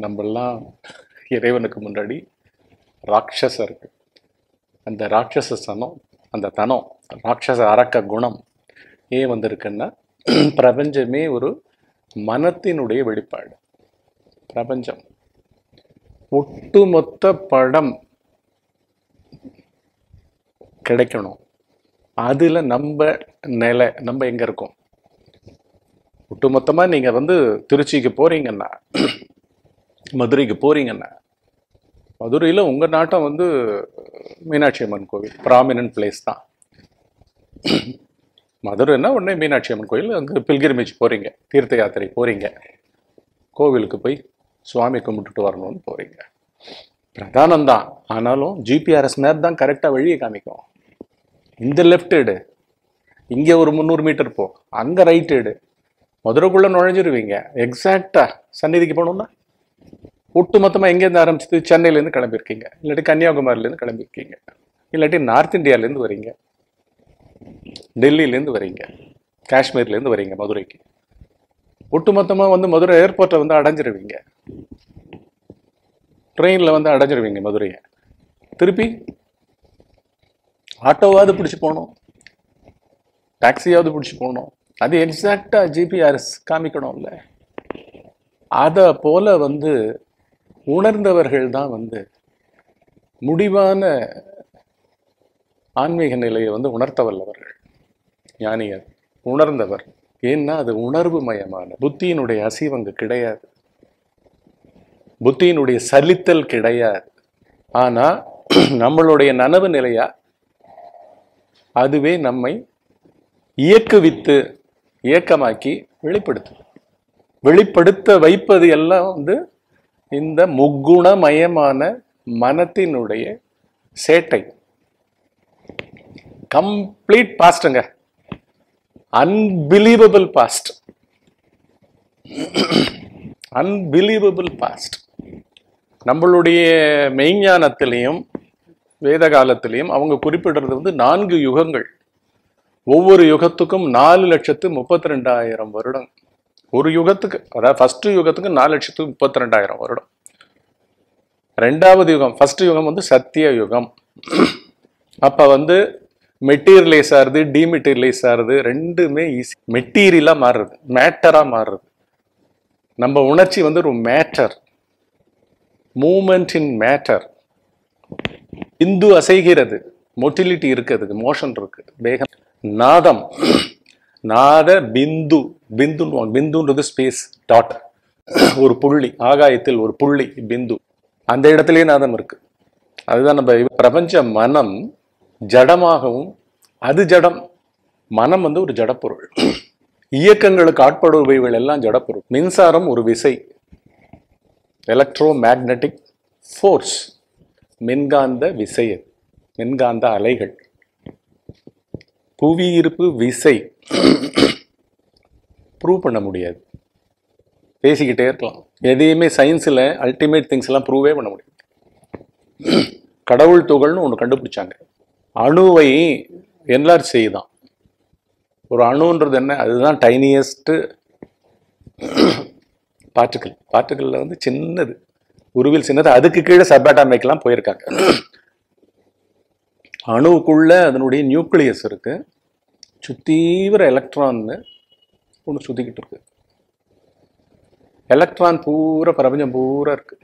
நம்மெல்லாம் இறைவனுக்கு முன்னாடி ராட்சசர்கள் அந்த ராட்சச சனம் அந்த தனம் ராட்சச அரக்க குணம் ஏன் வந்திருக்குன்னா பிரபஞ்சமே ஒரு மனத்தினுடைய வெளிப்பாடு பிரபஞ்சம் ஒட்டுமொத்த படம் கிடைக்கணும் அதுல நம்ம நிலை நம்ம எங்க இருக்கோம் ஒட்டுமொத்தமா நீங்க வந்து திருச்சிக்கு போறீங்கன்னா மதுரைக்கு போறீங்கன்னா மதுரையில உங்க நாட்டம் வந்து மீனாட்சி அம்மன் கோவில் ப்ராமினன்ட் பிளேஸ் தான் மதுரைன்னா உடனே மீனாட்சி அம்மன் கோயில் அங்கே பில்கிரிமேஜ் போறீங்க தீர்த்த யாத்திரை போறீங்க கோவிலுக்கு போய் சுவாமி கும்பிட்டுட்டு வரணும்னு போறீங்க பிரதானம் தான் ஆனாலும் ஜிபிஆர்எஸ் மேப் தான் கரெக்டாக வழியை காமிக்கும் இந்த லெஃப்ட் எடு இங்கே ஒரு முந்நூறு மீட்டர் போ அங்கே ரைட் எடு மதுரைக்குள்ளே நுழைஞ்சிருவீங்க எக்ஸாக்டாக சந்நிதிக்கு போகணும்னா ஒட்டு மொத்தமாக எங்கேருந்து ஆரம்பிச்சது சென்னையிலேருந்து கிளம்பியிருக்கீங்க இல்லாட்டி கன்னியாகுமரியிலேருந்து கிளம்பியிருக்கீங்க இல்லாட்டி நார்த் இந்தியாவிலேருந்து வரீங்க டெல்லியிலேருந்து வரீங்க காஷ்மீர்லேருந்து வரீங்க மதுரைக்கு ஒட்டுமொத்தமாக வந்து மதுரை ஏர்போர்ட்டை வந்து அடைஞ்சிருவீங்க ட்ரெயினில் வந்து அடைஞ்சிருவீங்க மதுரையை திருப்பி ஆட்டோவாவது பிடிச்சி போகணும் டாக்ஸியாவது பிடிச்சி போகணும் அது எக்ஸாக்டாக ஜிபிஆர்எஸ் காமிக்கணும்ல அதை போல வந்து உணர்ந்தவர்கள் தான் வந்து முடிவான ஆன்மீக நிலையை வந்து உணர்த்த வல்லவர்கள் ஞானியர் உணர்ந்தவர் ஏன்னா அது உணர்வு மயமான புத்தியினுடைய அசைவங்கு கிடையாது புத்தியினுடைய சலித்தல் கிடையாது ஆனா நம்மளுடைய நனவு நிலையா அதுவே நம்மை இயக்குவித்து இயக்கமாக்கி வெளிப்படுத்தும் வெளிப்படுத்த வைப்பது எல்லாம் வந்து இந்த முக்குணமயமான மனத்தினுடைய சேட்டை கம்ப்ளீட் பாஸ்டுங்க அன்பிலீவபிள் பாஸ்ட் அன்பிலீவபிள் பாஸ்ட் நம்மளுடைய மெய்ஞானத்திலையும் வேத காலத்திலையும் அவங்க குறிப்பிடுறது வந்து நான்கு யுகங்கள் ஒவ்வொரு யுகத்துக்கும் நாலு லட்சத்து முப்பத்தி ரெண்டாயிரம் வருடம் ஒரு யுகத்துக்கு அதாவது ஃபர்ஸ்ட் யுகத்துக்கு நாலு லட்சத்து முப்பத்தி ரெண்டாயிரம் வருடம் ரெண்டாவது யுகம் ஃபர்ஸ்ட் யுகம் வந்து சத்திய யுகம் அப்ப வந்து மெட்டீரியலைஸ் ஆகுது டிமெட்டீரியலைஸ் ஆகுது ரெண்டுமே ஈஸி மெட்டீரியலாக மாறுறது மேட்டராக மாறுறது நம்ம உணர்ச்சி வந்து ஒரு மேட்டர் மூமெண்ட் இன் மேட்டர் இந்து அசைகிறது மொட்டிலிட்டி இருக்கு அதுக்கு மோஷன் இருக்கு வேகம் நாதம் நாத பிந்து பிந்து பிந்துன்றது ஸ்பேஸ் டாட் ஒரு புள்ளி ஆகாயத்தில் ஒரு புள்ளி பிந்து அந்த இடத்துலயே நாதம் இருக்கு அதுதான் நம்ம பிரபஞ்ச மனம் ஜடமாகவும் அது ஜடம் மனம் வந்து ஒரு ஜடப்பொருள் இயக்கங்களுக்கு ஆட்படுபவைகள் எல்லாம் ஜடப்பொருள் மின்சாரம் ஒரு விசை எலக்ட்ரோ மேக்னட்டிக் ஃபோர்ஸ் மின்காந்த விசை அது. மின்காந்த அலைகள் புவியீர்ப்பு விசை ப்ரூவ் பண்ண முடியாது பேசிக்கிட்டே இருக்கலாம் எதையுமே சயின்ஸில் அல்டிமேட் திங்ஸ் எல்லாம் ப்ரூவே பண்ண முடியாது கடவுள் துகள்னு ஒன்று கண்டுபிடிச்சாங்க அணுவை என்லார்ஜ் செய்யுதான் ஒரு அணுன்றது என்ன அதுதான் டைனியஸ்ட் பார்ட்டிக்கல் பார்ட்டிக்கல்ல வந்து சின்னது உருவில் சின்னது அதுக்கு கீழே சப்பாட்டாமைக்கெல்லாம் போயிருக்காங்க அணுவுக்குள்ள அதனுடைய நியூக்ளியஸ் இருக்கு சுத்தீவிர எலக்ட்ரான்னு ஒன்று சுத்திக்கிட்டு இருக்கு எலக்ட்ரான் பூரா பிரபஞ்சம் பூரா இருக்கு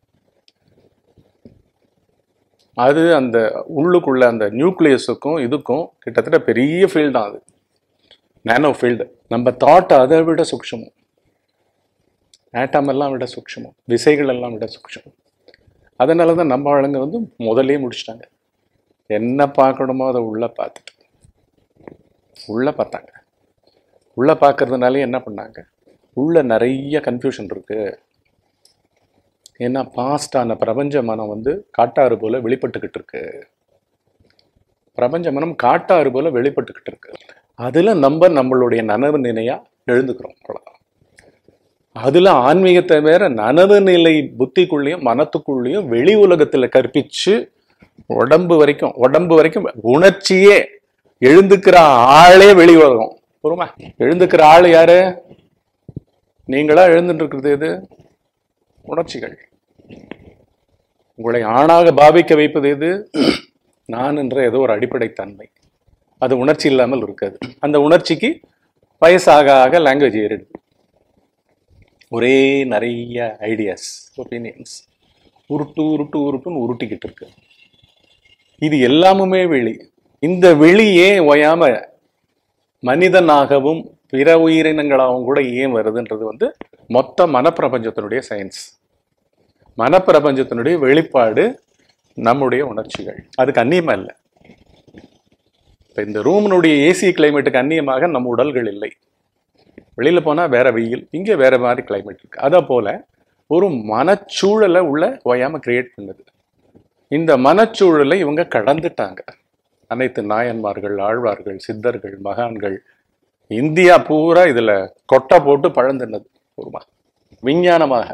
அது அந்த உள்ளுக்குள்ள அந்த நியூக்ளியஸுக்கும் இதுக்கும் கிட்டத்தட்ட பெரிய ஃபீல்டு தான் அது நானோ ஃபீல்டு நம்ம தாட் அதை விட சூக்ஷமம் ஆட்டம் எல்லாம் விட சூக்ஷமம் விசைகள் எல்லாம் விட சூக்ஷமம் அதனால தான் நம்ம ஆளுங்க வந்து முதல்லயே முடிச்சிட்டாங்க என்ன பார்க்கணுமோ அதை உள்ள பார்த்துட்டு உள்ள பார்த்தாங்க உள்ள பார்க்கறதுனாலே என்ன பண்ணாங்க உள்ள நிறைய கன்ஃபியூஷன் இருக்கு ஏன்னா பாஸ்டான பிரபஞ்ச மனம் வந்து காட்டாறு போல வெளிப்பட்டுக்கிட்டு இருக்கு பிரபஞ்ச மனம் காட்டாறு போல வெளிப்பட்டுக்கிட்டு இருக்கு அதுல நம்ம நம்மளுடைய நனவு நிலையா எழுந்துக்கிறோம் அவ்வளவுதான் அதுல ஆன்மீகத்தை வேற நனவு நிலை புத்திக்குள்ளேயும் மனத்துக்குள்ளேயும் வெளி உலகத்துல கற்பிச்சு உடம்பு வரைக்கும் உடம்பு வரைக்கும் உணர்ச்சியே எழுந்துக்கிற ஆளே வெளி உலகம் பொறுமா எழுந்துக்கிற ஆள் யாரு நீங்களா எழுந்துட்டு இருக்கிறது எது உணர்ச்சிகள் உங்களை ஆணாக பாவிக்க வைப்பது எது நான் என்ற ஏதோ ஒரு அடிப்படை தன்மை அது உணர்ச்சி இல்லாமல் இருக்காது அந்த உணர்ச்சிக்கு வயசாக ஆக லாங்குவேஜ் ஏறிடுது ஒரே நிறைய ஐடியாஸ் ஒப்பீனியன்ஸ் உருட்டு உருட்டு உருட்டுன்னு உருட்டிக்கிட்டு இருக்கு இது எல்லாமுமே வெளி இந்த வெளியே ஓயாம மனிதனாகவும் பிற உயிரினங்களாகவும் கூட ஏன் வருதுன்றது வந்து மொத்த மனப்பிரபஞ்சத்தினுடைய சயின்ஸ் மனப்பிரபஞ்சத்தினுடைய வெளிப்பாடு நம்முடைய உணர்ச்சிகள் அதுக்கு அந்நியமா இல்லை இப்போ இந்த ரூமினுடைய ஏசி கிளைமேட்டுக்கு அந்நியமாக நம்ம உடல்கள் இல்லை வெளியில போனா வேற வெயில் இங்க வேற மாதிரி கிளைமேட் இருக்கு அதை போல ஒரு மனச்சூழலை உள்ள ஓயாம கிரியேட் பண்ணுது இந்த மனச்சூழலை இவங்க கடந்துட்டாங்க அனைத்து நாயன்மார்கள் ஆழ்வார்கள் சித்தர்கள் மகான்கள் இந்தியா பூரா இதுல கொட்டை போட்டு பழந்தினது ஒருமா விஞ்ஞானமாக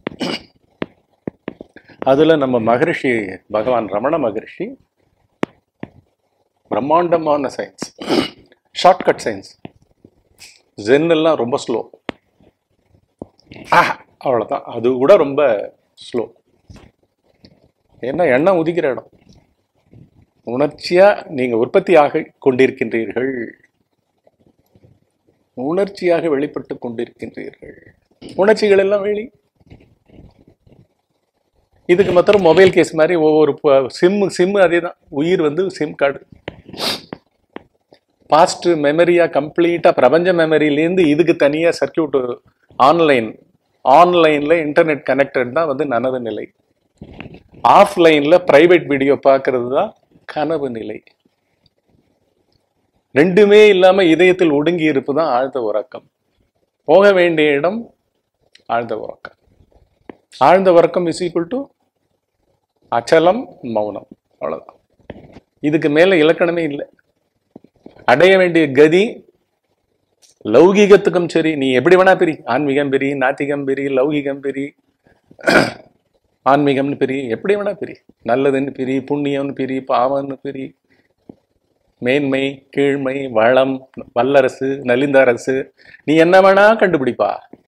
அதுல நம்ம மகரிஷி பகவான் ரமண மகரிஷி பிரம்மாண்டமான சயின்ஸ் ஷார்ட்கட் சயின்ஸ் ஜென் எல்லாம் ரொம்ப ஸ்லோ அவ்வளவுதான் அது கூட ரொம்ப ஸ்லோ ஏன்னா எண்ணெய் உதிக்கிற இடம் உணர்ச்சியா நீங்க உற்பத்தியாக கொண்டிருக்கின்றீர்கள் உணர்ச்சியாக வெளிப்பட்டு கொண்டிருக்கின்றீர்கள் உணர்ச்சிகள் எல்லாம் வெளி இதுக்கு மாத்திரம் மொபைல் கேஸ் மாதிரி ஒவ்வொரு சிம் சிம் அதே தான் உயிர் வந்து சிம் கார்டு பாஸ்ட் மெமரியா கம்ப்ளீட்டா பிரபஞ்ச மெமரியிலேருந்து இதுக்கு தனியா சர்க்கியூட் ஆன்லைன் ஆன்லைன்ல இன்டர்நெட் கனெக்டட் தான் வந்து நனவு நிலை ஆஃப்லைன்ல பிரைவேட் வீடியோ பார்க்கறது தான் கனவு நிலை ரெண்டுமே இல்லாம இதயத்தில் ஒடுங்கி இருப்பு தான் ஆழ்ந்த உறக்கம் போக வேண்டிய இடம் ஆழ்ந்த உறக்கம் ஆழ்ந்த உறக்கம் இஸ் ஈக்குவல் டு அச்சலம் மௌனம் அவ்வளவுதான் இதுக்கு மேல இலக்கணமே இல்லை அடைய வேண்டிய கதி லௌகீகத்துக்கும் சரி நீ எப்படி வேணா பிரி ஆன்மீகம் பிரி நாத்திகம் பிரி லௌகீகம் பிரி ஆன்மீகம்னு பிரி எப்படி வேணா பிரி நல்லதுன்னு பிரி புண்ணியம்னு பிரி பாவம்னு பிரி மேன்மை கீழ்மை வளம் வல்லரசு நலிந்த அரசு நீ என்ன வேணா கண்டுபிடிப்பா